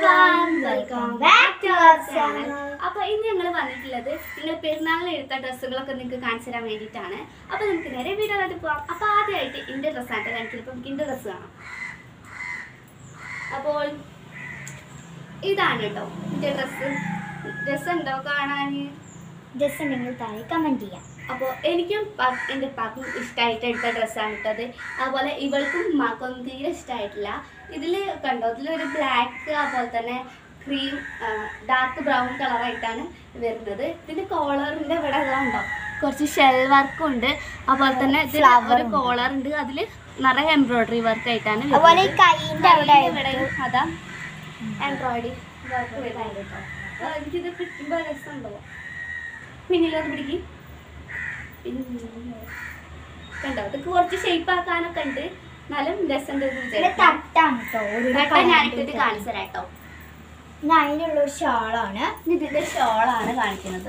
Welcome welcome back to our channel അപ്പൊ ഇന്ന് ഞങ്ങൾ വന്നിട്ടുള്ളത് നിങ്ങൾ പെരുന്നാളിന് എടുത്ത ഡ്രസ്സുകളൊക്കെ നിങ്ങൾക്ക് കാണിച്ചു തരാൻ വേണ്ടിയിട്ടാണ് അപ്പൊ നമുക്ക് നേരെ വീഡിയോയിലോട്ട് പോവാം അപ്പൊ ആദ്യമായിട്ട് എന്റെ ഡ്രസ്സാണ് കാണിക്കുന്നത് ഇപ്പൊ നമുക്ക് എന്റെ ഡ്രസ്സ് കാണാം അപ്പോൾ ഇതാണ് കേട്ടോ എന്റെ ഡ്രസ്സ് ഡ്രസ്സ് ഉണ്ടോ കാണാൻ ജസ്റ്റ് നിങ്ങൾ താഴെ കമന്റ് ചെയ്യാം അപ്പോൾ എനിക്കും പ- എൻ്റെ ഉപ്പാക്കും ഇഷ്ടമായിട്ട് എടുത്ത ഡ്രസ്സാണ് ഇട്ടത് അതുപോലെ ഇവൾക്കും ഉമ്മാക്കൊന്നും തീരെ ഇഷ്ടമായിട്ടില്ല ഇതിൽ കണ്ടോ ഇതിലൊരു ബ്ലാക്ക് അതുപോലെ തന്നെ ക്രീം ഡാർക്ക് ബ്രൗൺ കളറായിട്ടാണ് വരുന്നത് ഇതിൻ്റെ കോളറിൻ്റെ ഇവിടെ ഉണ്ടോ കുറച്ച് ഷെൽ വർക്കും ഉണ്ട് അതുപോലെ തന്നെ ഇതിൽ Flower ഒരു ഉണ്ട്. കോളർ ഉണ്ട് അതിൽ നിറയെ എംബ്രോയിഡറി വർക്ക് ആയിട്ടാണ് അതുപോലെ ഈ വരുന്നത്. കൈയിന്റെ അവിടെ ഇവിടെ അതാ എംബ്രോയിഡറി വർക്ക് വരുന്നുണ്ട് കേട്ടോ അപ്പോൾ എനിക്കിത് കിട്ടുമ്പോൾ രസമുണ്ടോ പിന്നിലൊന്ന് പിടിക്കും പിന്നെ കണ്ടോ ഇതൊക്കെ കുറച്ച് ഷേപ്പ് ആക്കാനൊക്കെ ഉണ്ട് എന്നാലും രസമുണ്ട് എന്ന് ഇത് വിചാരിക്കാം തട്ടാണ് കേട്ടോ ഒരു ഇതൊക്കെ ഞാനിട്ടിട്ട് കാണിച്ചു തരാം കേട്ടോ ഞാൻ അതിനുള്ള ഒരു ഷാളാണ് ഇതിന്റെ ഷോളാണ് കാണിക്കുന്നത്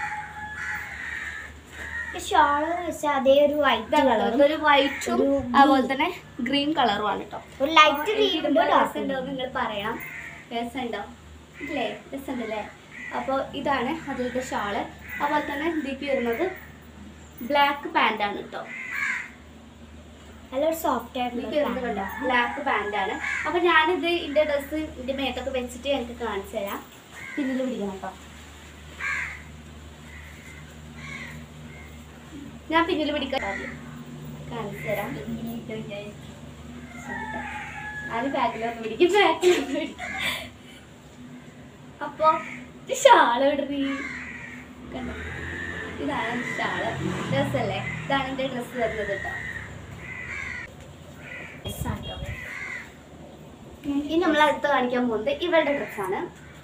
ഷാൾ എന്ന് വെച്ചാൽ അതേ ഒരു വൈറ്റ് കളർ ഇതൊരു വൈറ്റും ഒരു അതുപോലെ തന്നെ ഗ്രീൻ കളറും ആണ് കേട്ടോ ഒരു ലൈറ്റ് ഗ്രീൻ ഉണ്ട് രസമുണ്ടോ നിങ്ങൾ പറയാം രസമുണ്ടോ ഇല്ലേ രസമുണ്ടല്ലേ അപ്പോൾ ഇതാണ് അതിലത്തെ ഷാള് അതുപോലെ തന്നെ ഇതിലേക്ക് വരുന്നത് ബ്ലാക്ക് പാൻ്റ് ആണ് കേട്ടോ നല്ലൊരു സോഫ്റ്റ് ഇതിലേക്ക് വരുന്നത് ആയിട്ടുള്ള കണ്ടോ ബ്ലാക്ക് പാൻ്റ് ആണ് അപ്പോൾ ഞാനിത് ഇതിൻ്റെ ഡ്രസ്സ് ഇതിൻ്റെ മേത്തൊക്കെ വെച്ചിട്ട് എനിക്ക് കാണിച്ചു തരാം പിന്നിൽ പിടിക്കണം കേട്ടോ ഞാൻ പിന്നിൽ പിടിക്കാം കാണിച്ചു തരാം ആര് ബാക്കിലൊന്ന് പിടിക്കും ബാക്കിലൊന്ന് പിടിക്കും അപ്പോ ഷാള് ഇടറി കണ്ടോ ഇതാണ് ഷാള് ഡ്രസ്സല്ലേ ഇതാണ് എൻ്റെ ഡ്രസ്സ് വരുന്നത് കേട്ടോ ഇനി നമ്മൾ അടുത്ത് കാണിക്കാൻ പോകുന്നത് ഇവളുടെ ഡ്രസ്സാണ്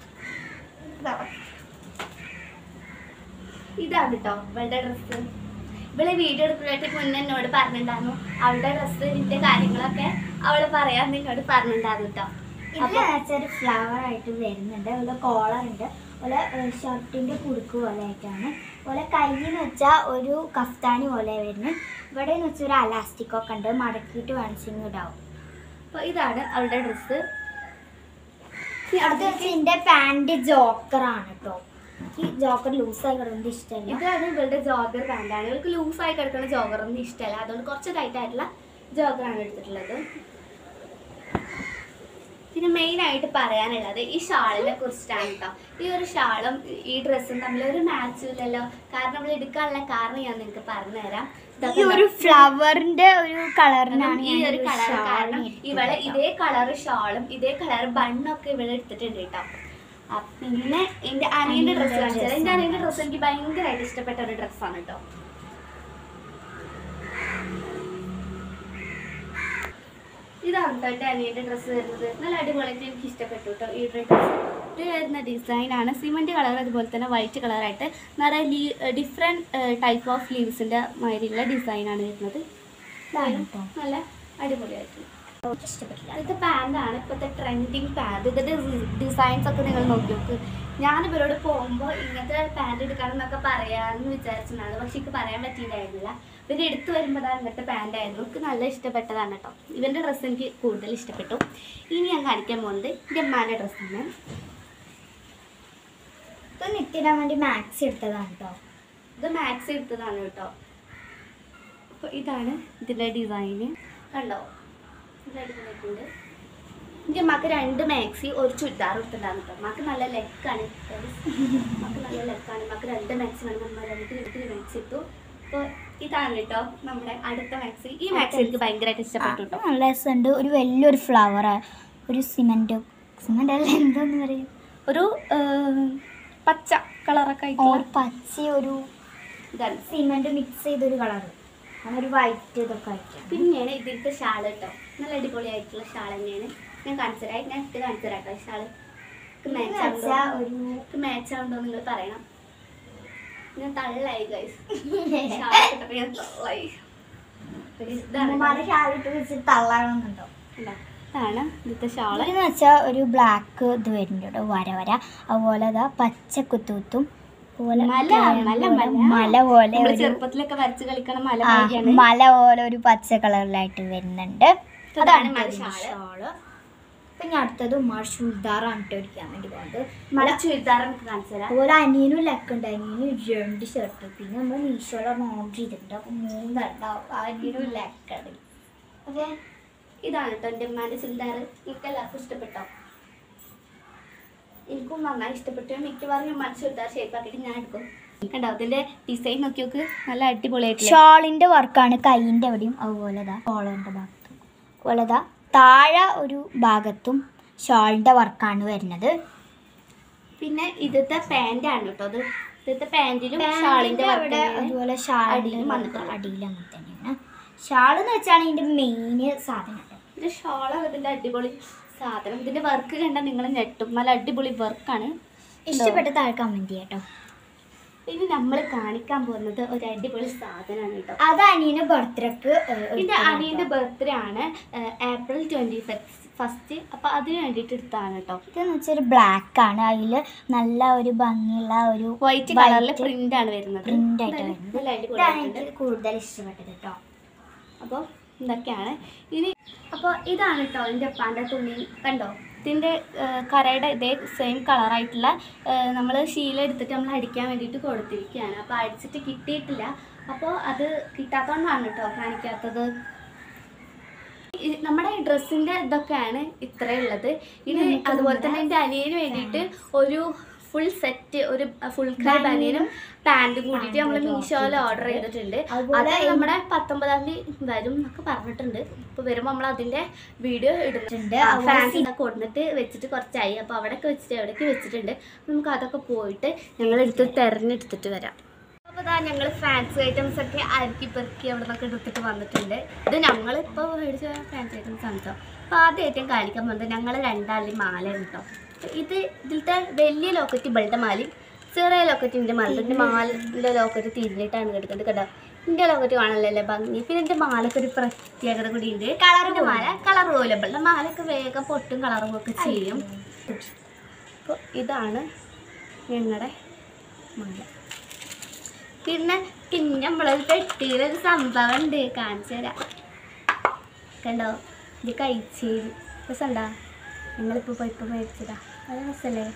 ഇതാണ് കേട്ടോ ഇവളുടെ ഡ്രസ്സ് ഇവളെ വീഡിയോ എടുക്കുന്നതായിട്ട് മുന്നേ എന്നോട് പറഞ്ഞിട്ടുണ്ടായിരുന്നു അവളുടെ ഡ്രസ്സിന്റെ കാര്യങ്ങളൊക്കെ അവള് പറയാൻ എന്നോട് പറഞ്ഞിട്ടുണ്ടായിരുന്നു കേട്ടോ ഇതിൽ വെച്ചൊരു ഫ്ലവർ ആയിട്ട് വരുന്നുണ്ട് അതുപോലെ കോളർ ഉണ്ട് അതുപോലെ ഷർട്ടിന്റെ കുടുക്ക് പോലെ ആയിട്ടാണ് അതുപോലെ കയ്യിൽ വെച്ചാൽ ഒരു കഫ്താനി പോലെ വരുന്നത് ഇവിടെ എന്ന് വെച്ചാൽ ഒരു അലാസ്റ്റിക് ഒക്കെ ഉണ്ട് മടക്കിയിട്ട് വേണിച്ചിങ് ഇടാവും അപ്പൊ ഇതാണ് അവളുടെ ഡ്രസ്സ് അടുത്ത വെച്ച് ഇതിന്റെ പാന്റ് ജോക്കറാണ് കേട്ടോ ഈ ജോക്കർ ലൂസായി കിടക്കുന്നത് ഇഷ്ടമല്ല ഇതാണ് ഇവളുടെ ജോഗർ പാൻ്റാണ് ഇവൾക്ക് ലൂസായി കിടക്കുന്ന ജോഗർ ഒന്നും ഇഷ്ടമല്ല അതുകൊണ്ട് കുറച്ച് ടൈറ്റ് ആയിട്ടുള്ള ജോഗറാണ് എടുത്തിട്ടുള്ളത് പിന്നെ മെയിൻ ആയിട്ട് പറയാനുള്ളത് ഈ ഷാളിനെ കുറിച്ചിട്ടാണ് കേട്ടോ ഈ ഒരു ഷാളും ഈ ഡ്രസ്സും തമ്മിൽ ഒരു മാച്ചും ഇല്ലല്ലോ കാരണം നമ്മൾ എടുക്കാനുള്ള കാരണം ഞാൻ നിങ്ങൾക്ക് പറഞ്ഞുതരാം ഈ ഒരു ഫ്ലവറിന്റെ ഒരു കളറിനാണ് ഈ ഒരു കളർ കാരണം ഇവളെ ഇതേ കളർ ഷാളും ഇതേ കളർ ബണ്ണൊക്കെ ഇവളെ എടുത്തിട്ടുണ്ട് കേട്ടോ ആ, പിന്നെ എന്റെ അനിയന്റെ ഡ്രസ്സ് കാണിച്ചത് എന്റെ അനിയന്റെ ഡ്രസ്സ് എനിക്ക് ഭയങ്കരമായിട്ട് ഇഷ്ടപ്പെട്ട ഒരു ഡ്രസ്സാണ് കേട്ടോ ഇതാണ് കേട്ടോ എന്റെ അനിയന്റെ ഡ്രസ്സ് വരുന്നത് നല്ല അടിപൊളിയായിട്ട് എനിക്ക് ഇഷ്ടപ്പെട്ടു കേട്ടോ ഈ ഡ്രസ്സ് ഇത് വരുന്ന ഡിസൈനാണ് സിമന്റ് കളർ അതുപോലെ തന്നെ വൈറ്റ് കളറായിട്ട് നിറയെ ലീ ഡിഫറെൻറ്റ് ടൈപ്പ് ഓഫ് ലീവ്സിന്റെ മാതിരിയുള്ള ഡിസൈനാണ് വരുന്നത് ഇതാണ് കേട്ടോ. നല്ല അടിപൊളിയായിട്ട് ഇഷ്ടപ്പെട്ടില്ല ഇത് പാൻ്റാണ് ഇപ്പോഴത്തെ ട്രെൻഡിങ് പാൻറ് ഇതിന്റെ ഡിസൈൻസ് ഒക്കെ നിങ്ങൾ നോക്കി നോക്ക് ഞാൻ ഇവരോട് പോകുമ്പോൾ ഇങ്ങനത്തെ പാൻറ് എടുക്കാനെന്നൊക്കെ പറയാമെന്ന് വിചാരിച്ചതാണ് പക്ഷെ എനിക്ക് പറയാൻ പറ്റിയിട്ടുണ്ടായിരുന്നില്ല ഇവർ എടുത്തു വരുമ്പോൾ ഇങ്ങനത്തെ പാൻ്റ് ആയിരുന്നു എനിക്ക് നല്ല ഇഷ്ടപ്പെട്ടതാണ് കേട്ടോ ഇവൻ്റെ ഡ്രസ്സ് എനിക്ക് കൂടുതൽ ഇഷ്ടപ്പെട്ടു ഇനി ഞാൻ കാണിക്കാൻ പോകുന്നത് എൻ്റെ അമ്മാൻ്റെ ഡ്രസ്സാണ് ഇത് നിത്തിടാൻ വേണ്ടി മാക്സ് എടുത്തതാണ് കേട്ടോ ഇത് മാക്സ് എടുത്തതാണ് കേട്ടോ അപ്പോൾ ഇതാണ് ഇതിൻ്റെ ഡിസൈന് കണ്ടോ ഇത് അടിപൊളിയായിട്ടുണ്ട് എൻ്റെ അമ്മക്ക് രണ്ട് മാക്സി ഒരു ചുരിദാർ എടുത്തിട്ടുണ്ടായിരുന്നു കേട്ടോ അമ്മക്ക് നല്ല ലെക്കാണ് അമ്മക്ക് നല്ല ലെക്കാണ് അമ്മക്ക് രണ്ട് മാക്സി വേണം അമ്മ രണ്ട് വീട്ടിൽ മാക്സി ഇട്ടു അപ്പോൾ ഇതാണ് കേട്ടോ നമ്മുടെ അടുത്ത മാക്സി ഈ മാക്സി എനിക്ക് ഭയങ്കരമായിട്ട് ഇഷ്ടപ്പെട്ടു കേട്ടോ നല്ല രസമുണ്ട് ഒരു വലിയൊരു ഫ്ലവർ ഒരു സിമെന്റ് സിമെന്റ് അല്ല എന്താന്ന് പറയും ഒരു ഏഹ്, പച്ച കളറൊക്കെ ഒരു ആയിട്ടുള്ള പച്ച ഒരു ഇതാണ് സിമെന്റ് മിക്സ് ചെയ്തൊരു കളർ അങ്ങനെ ഒരു വൈറ്റ് ഇതൊക്കെ ആയിട്ടാണ് പിന്നെയാണ് ഇതിലത്തെ ഷാൾ കേട്ടോ നല്ല അടിപൊളിയായിട്ടുള്ള ഷാൾ തന്നെയാണ് ഞാൻ കാണിച്ചു തരാം ഞാൻ ഇട്ട് കാണിച്ചു തരാം കേട്ടോ ഷാൾ മാച്ച് വെച്ചാ ആവുണ്ടോ ഒരു മാച്ച് ആവുണ്ടോ നിങ്ങൾ പറയണം ഞാൻ തള്ളായി ഗൈസ് ഷാൾ ഇട്ടപ്പോൾ ഞാൻ തള്ളായി ഇതാണ് ഉമ്മമാരെ ഷാളിട്ട് വെച്ചിട്ട് തള്ളാണെന്നുണ്ടോ കണ്ടോ? ഇതാണ് ഇതിലത്തെ ഷാള് എന്ന് വെച്ചാൽ ഒരു ബ്ലാക്ക് ഇത് വരുന്നുണ്ട് വര വര അതുപോലെ അതാ പച്ച കുത്തുകുത്തും അതുപോലെ മല, മല, മല. മല പോലെ നമ്മള് ഒരു ചെറുപ്പത്തിലൊക്കെ വരച്ച് കളിക്കണ മല ആ, മാതിരിയാണ് മല പോലെ ഒരു പച്ച കളറിലായിട്ട് വരുന്നുണ്ട് ഇതാണ് മല ഇതിന്റെ ഷാള്. ഷാള്. ഇനി അടുത്തത് ഉമ്മാർ ചുരിദാറാണ് കേട്ടോ എടുക്കാൻ വേണ്ടി പോകുന്നത് മഴ ചുരിദാർ നമുക്ക് കാണിച്ചു തരാം അതുപോലെ അനിയനും ലെക്കുണ്ട് അനിയനും രണ്ട് ഷർട്ട് പിന്നെ നമ്മൾ മീഷോയിലാണ് ഓർഡർ ചെയ്തിട്ടുണ്ട് അപ്പോൾ മൂന്നെണ്ണാവും അനിയനും ലെക്കാണ് അപ്പോൾ ഇതാണ് കേട്ടോ എൻ്റെ ഉമ്മാൻ്റെ ചുരിദാർ എനിക്ക് എല്ലാവർക്കും ഇഷ്ടപ്പെട്ടോ എനിക്കും നന്നായി ഇഷ്ടപ്പെട്ടു മിക്കവാറും ഞാൻ ഉമ്മാൻ്റെ ചുരിദാർ ഷേപ്പ് ആക്കിയിട്ട് ഞാൻ എടുക്കും കണ്ടോ അതിൻ്റെ ഡിസൈൻ നോക്കി നോക്ക് നല്ല അടിപൊളിയായിട്ടില്ല ഷോളിന്റെ വർക്കാണ് കൈയിന്റെ അവിടെയും അതുപോലെ ദാ കോളറിന്റെ ഭാഗത്തും അതുപോലെ ദാ താഴെ ഒരു ഭാഗത്തും ഷോളിന്റെ വർക്കാണ് വരുന്നത് പിന്നെ ഇതിത്തെ പാൻ്റ് ആണ് കേട്ടോ അത് ഇതിത്തെ പാൻറ്റിലും ഷാളിൻ്റെ അവിടെ അതുപോലെ ഷാളിന്റെ അടിയിലും വന്നിട്ടുണ്ട്. അടിയിൽ അങ്ങനെ തന്നെയാണ് ഷാൾ എന്ന് വെച്ചാണ് ഇതിന്റെ മെയിൻ സാധനം കേട്ടോ ഇത് ഷോളാണ് ഇതിൻ്റെ അടിപൊളി സാധനം ഇതിൻ്റെ വർക്ക് കണ്ടാൽ നിങ്ങൾ ഞെട്ടും നല്ല അടിപൊളി വർക്കാണ് ഇഷ്ടപ്പെട്ട താഴെ കമന്റ് ചെയ്യാം കേട്ടോ ഇനി നമ്മൾ കാണിക്കാൻ പോകുന്നത് ഒരു അടിപൊളി സാധനമാണ് കേട്ടോ അത് അനിയന് ബർത്ത്ഡേക്ക് ഇത് അനിയൻ്റെ ബർത്ത്ഡേ ആണ് ഏഹ്, ഏപ്രിൽ ട്വൻറ്റി ഫസ്റ്റ് അപ്പോൾ അതിന് വേണ്ടിയിട്ട് എടുത്താണ് കേട്ടോ ഇതെന്ന് വെച്ചാൽ ബ്ലാക്ക് ആണ് അതിൽ നല്ല ഒരു ഭംഗിയുള്ള ഒരു വൈറ്റ് കളറിൽ പ്രിന്റ് ആണ് വരുന്നത് print ആയിട്ട് ഇതാണ് വരുന്നത്. നല്ല ഇതാണ് അടിപൊളിയായിട്ടുണ്ട് എനിക്ക് കൂടുതൽ ഇഷ്ടപ്പെട്ടത് കേട്ടോ അപ്പോൾ ഇതൊക്കെയാണ് ഇനി അപ്പോൾ ഇതാണ് കേട്ടോ എൻ്റെ ഉപ്പാൻ്റെ തുണി കണ്ടോ ഇതിൻ്റെ കറയുടെ ഇതേ സെയിം കളറായിട്ടുള്ള നമ്മൾ ശീല എടുത്തിട്ട് നമ്മൾ അടിക്കാൻ വേണ്ടിയിട്ട് കൊടുത്തിരിക്കുകയാണ് അപ്പോൾ അടിച്ചിട്ട് കിട്ടിയിട്ടില്ല അപ്പോൾ അത് കിട്ടാത്തതുകൊണ്ടാണ് കേട്ടോ കാണിക്കാത്തത് ഈ- നമ്മുടെ ഡ്രസ്സിൻ്റെ ഇതൊക്കെയാണ് ഇത്രയുള്ളത് ഇനി അതുപോലെ തന്നെ എൻ്റെ അനിയന് വേണ്ടിയിട്ട് ഒരു ഫുൾ സെറ്റ് ഒരു ഫുൾ ക്രൈ ബനിയനും പാൻറ്റും കൂടിയിട്ട് നമ്മൾ മീഷോയിൽ ഓർഡർ ചെയ്തിട്ടുണ്ട് അതുപോലെ അത് നമ്മുടെ പത്തൊമ്പതാം തീയതി വരും എന്നൊക്കെ പറഞ്ഞിട്ടുണ്ട് ഇപ്പോൾ വരുമ്പോൾ നമ്മൾ അതിൻ്റെ വീഡിയോ ഇടുന്നുണ്ട് അതുപോലെ ഫാൻസിനെ കൊടുത്തിട്ട് വെച്ചിട്ട് കുറച്ചായി അപ്പോൾ അവിടെയൊക്കെ വെച്ചിട്ട് എവിടെയൊക്കെ വെച്ചിട്ടുണ്ട് അപ്പോൾ നമുക്ക് അതൊക്കെ പോയിട്ട് ഞങ്ങൾ എടുത്ത് തിരഞ്ഞെടുത്തിട്ട് വരാം അപ്പോൾ ഇതാ ഞങ്ങൾ ഫാൻസി ഐറ്റംസ് ഒക്കെ അരക്കി പെറുക്കി അവിടെ നിന്നൊക്കെ എടുത്തിട്ട് വന്നിട്ടുണ്ട് ഇത് ഞങ്ങളിപ്പോൾ മേടിച്ച ഫാൻസി ഐറ്റംസ് ആണ് കേട്ടോ അപ്പോൾ ആദ്യമായിട്ടും കാണിക്കാൻ പോകുന്നത് ഞങ്ങൾ രണ്ടാളും മാലയാണ് കേട്ടോ ഇത് ഇതിലത്തെ വലിയ ലോക്കറ്റ് ഇവളുടെ മാലയും ചെറിയ ലോക്കറ്റ് എൻ്റെ മാല എൻ്റെ മാലിൻ്റെ ലോക്കറ്റ് തിരിഞ്ഞിട്ടാണ് കിടക്കുന്നത് കേട്ടോ എൻ്റെ ലോക്കറ്റ് കാണാനല്ലേ ഭംഗി പിന്നെ എൻ്റെ മാലക്ക് ഒരു പ്രത്യേകത കൂടി ഉണ്ട് കളറിൻ്റെ മാല കളർ പോലെ ഇവളുടെ മാലയൊക്കെ വേഗം പൊട്ടും കളറും ഒക്കെ ചെയ്യും അപ്പോൾ ഇതാണ് ഞങ്ങളുടെ മാല പിന്നെ പിന്നെ നമ്മളൊരു പെട്ടിയിലൊരു സംഭവം ഉണ്ട് കാണിച്ചു തരാം കണ്ടോ ഇത് കഴിച്ചേരി രസമുണ്ടാ ഞങ്ങളിപ്പോൾ പോയിപ്പോൾ മേടിച്ചതാ അത് രസമല്ലേ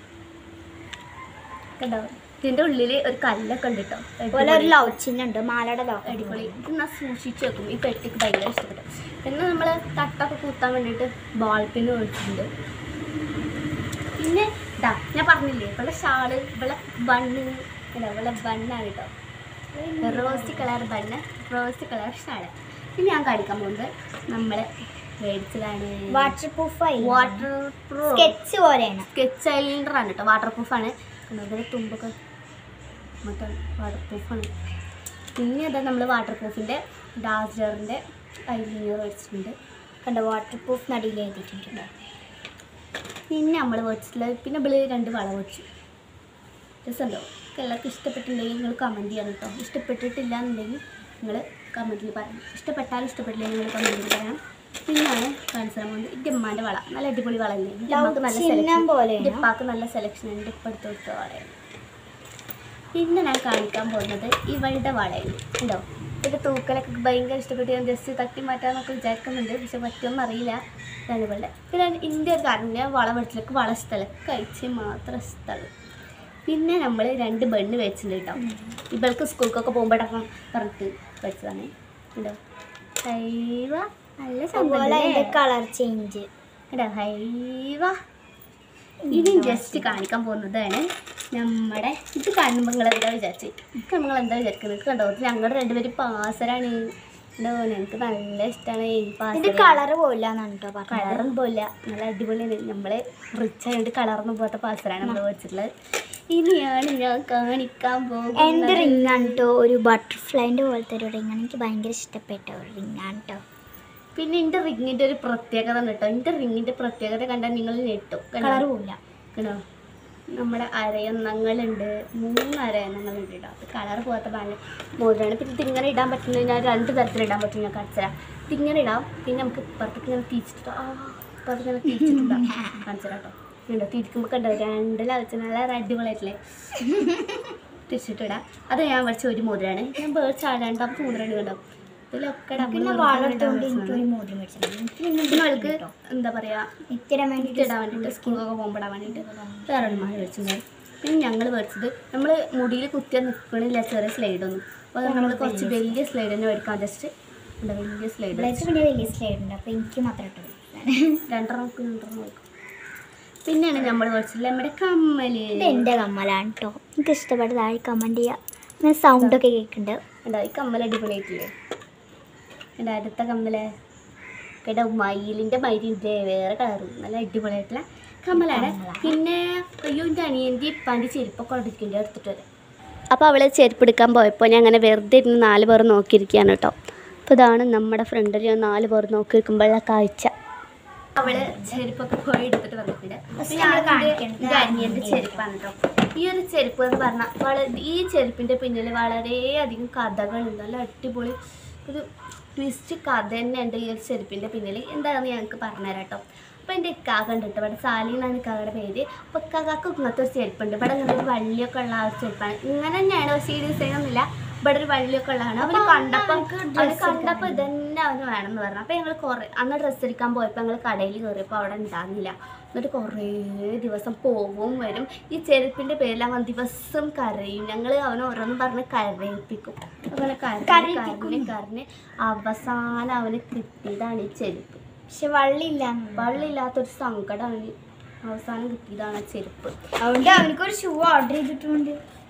കണ്ടോ ഇതിൻ്റെ ഉള്ളിൽ ഒരു കല്ലൊക്കെ ഉണ്ട് കേട്ടോ അതുപോലെ ഒരു ലവ് ചിഹ്നം ഉണ്ട് മാലയുടെ ലവ് അടിപൊളി ഇത് ഞാൻ സൂക്ഷിച്ച് വെക്കും ഈ പെട്ടിക്ക് ഭയങ്കര ഇഷ്ടപ്പെട്ടു പിന്നെ നമ്മൾ തട്ടൊക്കെ കുത്താൻ വേണ്ടിയിട്ട് ബോൾ പിന്ന് മേടിച്ചിട്ടുണ്ട് പിന്നെ ഇതാ ഞാൻ പറഞ്ഞില്ലേ ഇവിടെ ഷാള് ഇവിടെ ബണ്ണ് ഇതാ ഇവിടെ ബണ്ണാണ് കേട്ടോ roast colour bun roast colour shawl ഇനി ഞാൻ കാണിക്കാൻ പോകുന്നത് നമ്മൾ മേടിച്ചതാണ് water proof water proof sketch പോലെയാണ് സ്കെച്ച് ഐലൈനർ ആണ് കേട്ടോ വാട്ടർ പ്രൂഫാണ് അതിൻ്റെ തുമ്പൊക്കെ മറ്റേ വാട്ടർ പ്രൂഫാണ് പിന്നെ അതാ നമ്മൾ വാട്ടർ പ്രൂഫിൻ്റെ ഡാസ്ലറിൻ്റെ ഐലൈനർ മേടിച്ചിട്ടുണ്ട് കണ്ടോ വാട്ടർ പ്രൂഫ് നടിയിൽ എഴുതിയിട്ടുണ്ട് പിന്നെ നമ്മൾ മേടിച്ചിട്ടുള്ളത് പിന്നെ ഇവള് രണ്ട് വള മേടിച്ചു രസമുണ്ടോ എല്ലാവർക്കും ഇഷ്ടപ്പെട്ടിട്ടുണ്ടെങ്കിൽ നിങ്ങൾ കമൻറ്റ് ചെയ്യണം കേട്ടോ ഇഷ്ടപ്പെട്ടിട്ടില്ല എന്നുണ്ടെങ്കിൽ നിങ്ങൾ കമൻറ്റിൽ പറയണം ഇഷ്ടപ്പെട്ടാലും ഇഷ്ടപ്പെട്ടില്ലെങ്കിൽ നിങ്ങൾ കമൻറ്റിൽ പറയണം പിന്നെയാണ് കാണിച്ചു തരാൻ പോകുന്നത് എൻ്റെ ഉമ്മാൻ്റെ വള നല്ല അടിപൊളി വളല്ലേ എൻ്റെ ഉമ്മാക്ക് നല്ല ചിഹ്നം സെലക്ഷൻ പോലെയാണ്. എൻ്റെ ഉപ്പാക്ക് നല്ല സെലക്ഷൻ ഉണ്ട് ഇപ്പം എടുത്ത് കൊടുത്ത വളയാണ് പിന്നെ ഞാൻ കാണിക്കാൻ പോകുന്നത് ഇവളുടെ വളയാണ് ഉണ്ടോ ഇതിൻ്റെ തൂക്കലൊക്കെ ഭയങ്കര ഇഷ്ടപ്പെട്ട് ഞാൻ ജസ്റ്റ് തട്ടി മാറ്റാന്നൊക്കെ വിചാരിക്കുന്നുണ്ട് പക്ഷെ പറ്റുമെന്ന് അറിയില്ല ഇതാണ് ഇവളുടെ പിന്നെ ഇന്ത്യ ഒരു കാരണം ഞാൻ വള വെച്ചിലേക്ക് വള സ്ഥലം കഴിച്ച് മാത്രം സ്ഥലം പിന്നെ നമ്മൾ രണ്ട് ബണ്ണ് വെച്ചിട്ടുണ്ട് കേട്ടോ ഇവൾക്ക് സ്കൂൾക്കൊക്കെ പോകുമ്പോഴൊക്കെ പറഞ്ഞിട്ട് വെച്ചതാണ് ഉണ്ടോ ഹൈവ നല്ല അതുപോലെ അതിന്റെ സംഭവം കളർ ചേഞ്ച് കേട്ടോ ഹൈവ ഇനി ജസ്റ്റ് കാണിക്കാൻ പോകുന്നതാണ് നമ്മുടെ ഇത് കാണുമ്പോൾ നിങ്ങൾ എന്താ വിചാരിച്ചു ഇത് നിങ്ങൾ എന്താ വിചാരിക്കുന്നത് കണ്ടോ ഇത് ഞങ്ങളുടെ രണ്ടുപേരും പാസരാണ് ഉണ്ടോ ഞങ്ങൾക്ക് നല്ല ഇഷ്ടമാണ് ഈ ഇതിന്റെ പാസര കളർ പോലെന്നാണ് കേട്ടോ പറഞ്ഞത് കളറൊന്നും പോയില്ല നല്ല അടിപൊളിയാണ് നമ്മള് റിച്ച് ആയതുകൊണ്ട് കളറൊന്നും പോകാത്ത പാസറാണ് നമ്മൾ വെച്ചിട്ടുള്ളത് ഇനിയാണ് ഞാൻ കാണിക്കാൻ എന്റെ പോകുന്നത് റിംഗ് ആണ് കേട്ടോ ഒരു ബട്ടർഫ്ലൈന്റെ പോലത്തെ ഒരു റിംഗ് ആണ് എനിക്ക് ഭയങ്കര ഇഷ്ടപ്പെട്ട ഒരു റിംഗ് ആണ് കേട്ടോ പിന്നെ എൻ്റെ റിങ്ങിൻ്റെ ഒരു പ്രത്യേകത ഉണ്ട് കേട്ടോ എൻ്റെ റിങ്ങിൻ്റെ പ്രത്യേകത കണ്ടാൽ നിങ്ങൾ ഞെട്ടും കണ്ടോ? കളർ പോവില്ല കണ്ടോ നമ്മുടെ അരയന്നങ്ങളുണ്ട് മൂന്ന് അരയന്നങ്ങളുണ്ട് കേട്ടോ അത് കളർ പോകാത്ത ബാല മോതിരാണ് പിന്നെ ഇതിങ്ങനെ ഇടാൻ പറ്റുന്നത് ഞാൻ രണ്ട് തരത്തിൽ ഇടാൻ പറ്റും ഞാൻ കാണിച്ചുതരാം ഇതിങ്ങനെ ഇടാം പിന്നെ നമുക്ക് ഇപ്പുറത്തേക്ക് ഇങ്ങനെ തിരിച്ചിട്ട് ആ ഇപ്പുറത്തേക്ക് ഇങ്ങനെ തിരിച്ചിട്ടിടാം കാണിച്ചുതരാം കേട്ടോ ഉണ്ടോ തിരിക്കുമ്പോൾ കണ്ടോ രണ്ടില വെച്ച് നല്ല അടിപൊളിയായിട്ടില്ലേ തിരിച്ചിട്ടിടാം അത് ഞാൻ മേടിച്ച ഒരു മോതിരാണ് ഞാൻ മേടിച്ച രണ്ടാമത്തെ മോതിരാണ് കണ്ടോ ഇതിലൊക്കെ പിന്നെ ഡബിൾ വളർത്തുകൊണ്ട് എനിക്കൊരു മോതിരം മേടിച്ചത് എനിക്ക് പിന്നെ പിന്നെ അവൾക്ക് എന്താ പറയാ ഇത്തിരി വേണ്ടിയിട്ട് ഇടാൻ വേണ്ടിയിട്ട് സ്കൂളൊക്കെ പോകുമ്പോൾ ഇടാൻ വേണ്ടിയിട്ട് വേറെ ഒരു മാല മേടിച്ചത് പിന്നെ ഞങ്ങൾ മേടിച്ചത് നമ്മൾ മുടിയിൽ കുത്തിയാൽ നിൽക്കണില്ല ചെറിയ സ്ലൈഡൊന്നും അപ്പോൾ നമ്മൾ കുറച്ച് വലിയ സ്ലൈഡ് തന്നെ മേടിക്കാം ജസ്റ്റ് എന്താ വലിയ സ്ലൈഡ് ഇവിടേക്ക് പിന്നെ വലിയ സ്ലൈഡ് ഉണ്ട് അപ്പോൾ എനിക്ക് മാത്രം ഇട്ടത് രണ്ടെണ്ണം രണ്ടെണ്ണം നോക്കും പിന്നെയാണ് നമ്മൾ മേടിച്ചത് നമ്മുടെ കമ്മല് ഇത് എൻ്റെ കമ്മലാണ് കേട്ടോ എനിക്ക് ഇഷ്ടപ്പെട്ടതായി കമൻറ്റ് ചെയ്യുക അങ്ങനെ സൗണ്ടൊക്കെ കേൾക്കുന്നുണ്ട് എന്താ ഈ കമ്മൽ അടിപൊളിയായിട്ടില്ലേ എൻ്റെ അടുത്ത കമ്മല് കേട്ടോ മയിലിൻ്റെ മയിലിൻ്റെ വേറെ കളറും നല്ല അടിപൊളിയായിട്ടുള്ള കമ്മലാണ് പിന്നെ അയ്യോ എൻ്റെ അനിയൻ്റെ ഇപ്പാൻ്റെ ചെരുപ്പൊക്കെ എടുക്കേണ്ടി എടുത്തിട്ട് വരാം അപ്പോൾ അവൾ ചെരുപ്പ് എടുക്കാൻ പോയപ്പോൾ ഞാൻ അങ്ങനെ വെറുതെ ഇരുന്ന് നാല് പേർ നോക്കിയിരിക്കുകയാണ് കേട്ടോ അപ്പോൾ ഇതാണ് നമ്മുടെ ഫ്രണ്ടിൽ ഞാൻ നാല് പേർ നോക്കിയിരിക്കുമ്പോഴുള്ള കാഴ്ച അവള് ചെരുപ്പൊക്കെ പോയി എടുത്തിട്ട് വന്നിട്ടുണ്ട് പക്ഷെ ഞാൻ ഞങ്ങൾ കാണിക്കുന്നത് ഇത് അനിയൻ്റെ ചെരുപ്പാണ് കേട്ടോ ഈ ഒരു ചെരുപ്പ് എന്ന് പറഞ്ഞാൽ വളരെ ഈ ചെരുപ്പിൻ്റെ പിന്നിൽ വളരെയധികം കഥകളുണ്ട് നല്ല അടിപൊളി ഒരു ട്വിസ്റ്റ് കഥ തന്നെ ഉണ്ട് ഈ ഒരു ചെരുപ്പിൻ്റെ പിന്നിൽ എന്താണെന്ന് ഞങ്ങൾക്ക് പറഞ്ഞുതരാം കേട്ടോ അപ്പോൾ എൻ്റെ ഇക്കാക്ക ഉണ്ട് കേട്ടോ ഇവിടെ സാലി എന്നാണ് ഇക്കാക്കയുടെ പേര് അപ്പോൾ ഇക്കാക്കാക്ക് ഇങ്ങനത്തെ ഒരു ചെരുപ്പുണ്ട് ഇവിടെ ഇങ്ങനെ ഒരു വള്ളിയൊക്കെ ഉള്ള ആ ഒരു ചെരുപ്പാണ് ഇങ്ങനെ തന്നെയാണ് പക്ഷേ ഈ ഡിസൈൻ ഒന്നുമില്ല ഇവിടെ ഒരു വള്ളിയൊക്കെ ഉള്ളതാണ് അവന് കണ്ടപ്പോൾ അവന് കണ്ടപ്പോൾ ഇതന്നെ അവന് വേണമെന്ന് പറഞ്ഞു അപ്പോൾ ഞങ്ങൾ കുറേ അന്ന് ഡ്രസ്സ് എടുക്കാൻ പോയപ്പോൾ ഞങ്ങൾ കടയിൽ കയറിയപ്പോൾ അവിടെ ഉണ്ടാകുന്നില്ല എന്നിട്ട് കുറേ ദിവസം പോവും വരും ഈ ചെരുപ്പിൻ്റെ പേരിൽ അവൻ ദിവസം കരയും ഞങ്ങൾ അവനെ ഓരോന്നും പറഞ്ഞ് കരയിപ്പിക്കും അങ്ങനെ കരഞ്ഞ് കരഞ്ഞ് കരഞ്ഞ് അവസാനം അവന് കിട്ടിയതാണ് ഈ ചെരുപ്പ് പക്ഷെ വള്ളിയില്ല വള്ളില്ലാത്തൊരു സങ്കടമാണ് അവസാനം കിട്ടിയതാണ് ആ ചെരുപ്പ് അതുകൊണ്ട് അവനക്കൊരു ഷൂ ഓർഡർ ചെയ്തിട്ടുണ്ട്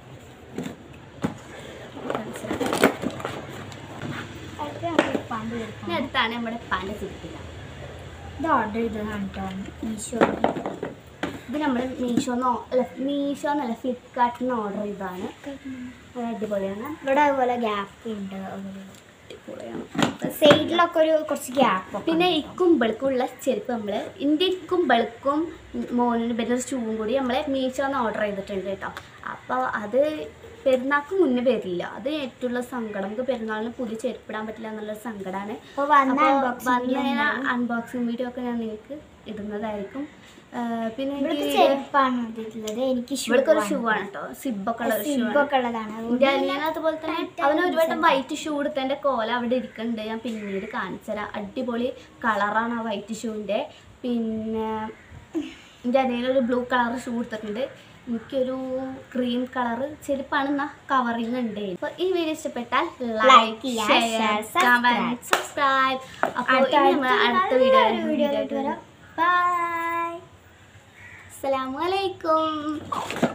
ഇനി അടുത്താണ് നമ്മുടെ പാൻ്റെ ചെരുപ്പില്ല ഇത് ഓർഡർ ചെയ്തതാണ് കേട്ടോ മീഷോ ഇത് നമ്മൾ മീഷോന്നോ അല്ല മീഷോ എന്നല്ല ഫ്ലിപ്കാർട്ടിൽ നിന്ന് ഓർഡർ ചെയ്തതാണ് അത് അടിപൊളിയാണ് ഇവിടെ അതുപോലെ ഗ്യാപ്പ് ഉണ്ട് അടിപൊളിയാണ് സൈഡിലൊക്കെ ഒരു കുറച്ച് ഗ്യാപ്പ് പിന്നെ ഇക്കും ബെളുക്കുള്ള ചെരുപ്പ് നമ്മൾ എൻ്റെ ഇക്കും ബെളുക്കും മോനിന് പിന്നെ ഒരു ഷൂവും കൂടി നമ്മൾ മീഷോന്ന് ഓർഡർ ചെയ്തിട്ടുണ്ട് കേട്ടോ അപ്പോൾ അത് പെരുന്നാൾക്ക് മുന്നേ വരില്ല അത് ഏറ്റവും സങ്കടം നമുക്ക് പെരുന്നാളിന് പുതിയ ചെരുപ്പിടാൻ പറ്റില്ല എന്നുള്ള സങ്കടമാണ് അപ്പോൾ വന്ന അപ്പോൾ unboxing video വന്ന ഉണ്ടാവും. അൺബോക്സിങ് വീഡിയോ ഒക്കെ ഞാൻ നിങ്ങൾക്ക് ഇടുന്നതായിരിക്കും ആ, പിന്നെ ഇവിടുത്തെ എനിക്ക് ചെരുപ്പാണ് ഇതിലുള്ളത് എനിക്ക് ഇവിടേക്ക് ഒരു ഷൂ ആണ് കേട്ടോ സിബൊക്കെ ഉള്ള ഒരു ഷൂ ആണ് സിബൊക്കെ ഉള്ളതാണ് എൻ്റെ അനിയൻ അതുപോലെ തന്നെ അവന് ഒരു വട്ടം വൈറ്റ് ഷൂ എടുത്തതിൻ്റെ കോല അവിടെ ഇരിക്കുന്നുണ്ട് ഞാൻ പിന്നീട് കാണിച്ചു തരാം അടിപൊളി കളറാണ് ആ വൈറ്റ് ഷൂവിൻ്റെ പിന്നെ എൻ്റെ അനിയൻ ഒരു ബ്ലൂ കളർ ഷൂ എടുത്തിട്ടുണ്ട് എനിക്കൊരു ക്രീം കളർ ചെരുപ്പാണ് എന്നാ കവറിങ് ഉണ്ട് അപ്പോൾ ഈ വീഡിയോ ഇഷ്ടപ്പെട്ടാൽ Like ലൈക്ക് ചെയ്യുക, ഷെയർ share, കമൻറ്റ് സബ്സ്ക്രൈബ് അപ്പോൾ അടുത്ത ഇനി നമ്മൾ അടുത്ത വീഡിയോ വീഡിയോയിലോട്ട് വരാം ബൈ അസ്സലാമു അലൈക്കും